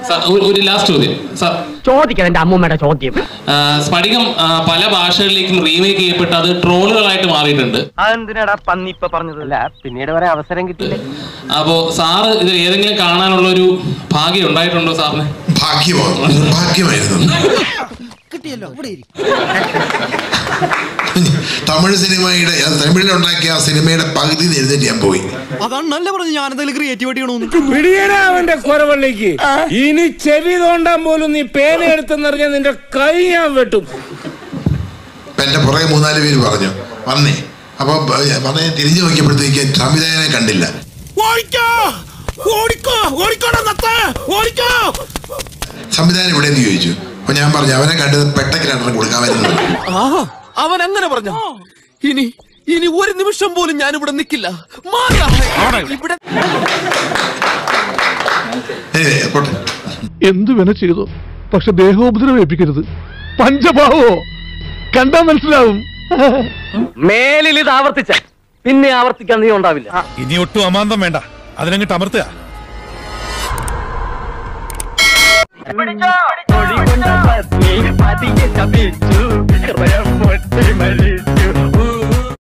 Sir, ഒരു- ഒരു last ചോദ്യം സാർ ചോദിക്കണം എന്റെ അമ്മൂമ്മയുടെ ചോദ്യം ആ, സ്ഫടികം ആ, പല ഭാഷകളിലേക്കും റീമേക്ക് ചെയ്യപ്പെട്ട് അത് ട്രോളുകളായിട്ട് മാറിയിട്ടുണ്ട് അതെന്തിനാടാ പന്നി ഇപ്പൊ പറഞ്ഞത് അല്ല പിന്നീട് വരെ അവസരം കിട്ടില്ല അപ്പോ സാറ് ഇത് ഏതെങ്കിലും കാണാനുള്ള ഒരു ഭാഗ്യം ഉണ്ടായിട്ടുണ്ടോ സാറിന് ഭാഗ്യമോ ഭാഗ്യമായിരുന്നു തമിഴ് സിനിമയുടെ അത് തമിഴിലുണ്ടാക്കിയ ആ സിനിമയുടെ പകുതി എഴുന്നേറ്റ് ഞാൻ പോയി അതാണ് നല്ല പറഞ്ഞു ഞാൻ എന്തെങ്കിലും ക്രിയേറ്റിവിറ്റി ചെയ്യണമെന്ന് പിടിയടാ അവന്റെ കുരവള്ളിക്ക് ഇനി ചെവി തോണ്ടാൻ പോലും നീ പേന എടുത്തെന്നറിഞ്ഞ നിന്റെ കൈ ഞാൻ വെട്ടും അപ്പൊ എന്റെ പുറകെ മൂന്നാല് പേര് പറഞ്ഞു വന്നേ അപ്പൊ വന്നേ തിരിഞ്ഞു നോക്കിയപ്പോഴത്തേക്ക് സംവിധായകനെ കണ്ടില്ല ഓടിക്കോ ഓടിക്കോ ഓടിക്കോടാ നത്ത ഓടിക്കോ സംവിധാനം എവിടെയെന്ന് ചോദിച്ചു അപ്പൊ ഞാൻ പറഞ്ഞു അവനെ കണ്ടത് പെട്ടക്ക് രണ്ടെണ്ണം കൊടുക്കാമായിരുന്നു ആഹാ അവൻ അങ്ങനെ പറഞ്ഞു ഇനി ഇനി ഒരു നിമിഷം പോലും ഞാൻ ഇവിടെ നിൽക്കില്ല മാറാ. ഇവിടെ ഏയ്, പോട്ടെ എന്തു വേണ ചെയ്തു പക്ഷെ ദേഹോപദ്രവേൽപ്പിക്കരുത് പഞ്ചഭാവോ കണ്ടാ മനസ്സിലാവും മേലിൽ ഇത് ആവർത്തിച്ച പിന്നെ ആവർത്തിക്കാൻ നീ ഉണ്ടാവില്ല ഇനി ഒട്ടും അമാന്തം വേണ്ട അതിനങ്ങിട്ട് അമർത്തുക പതിയെ ശപിച്ചു ഹൃദയം പൊട്ടി മരിച്ചു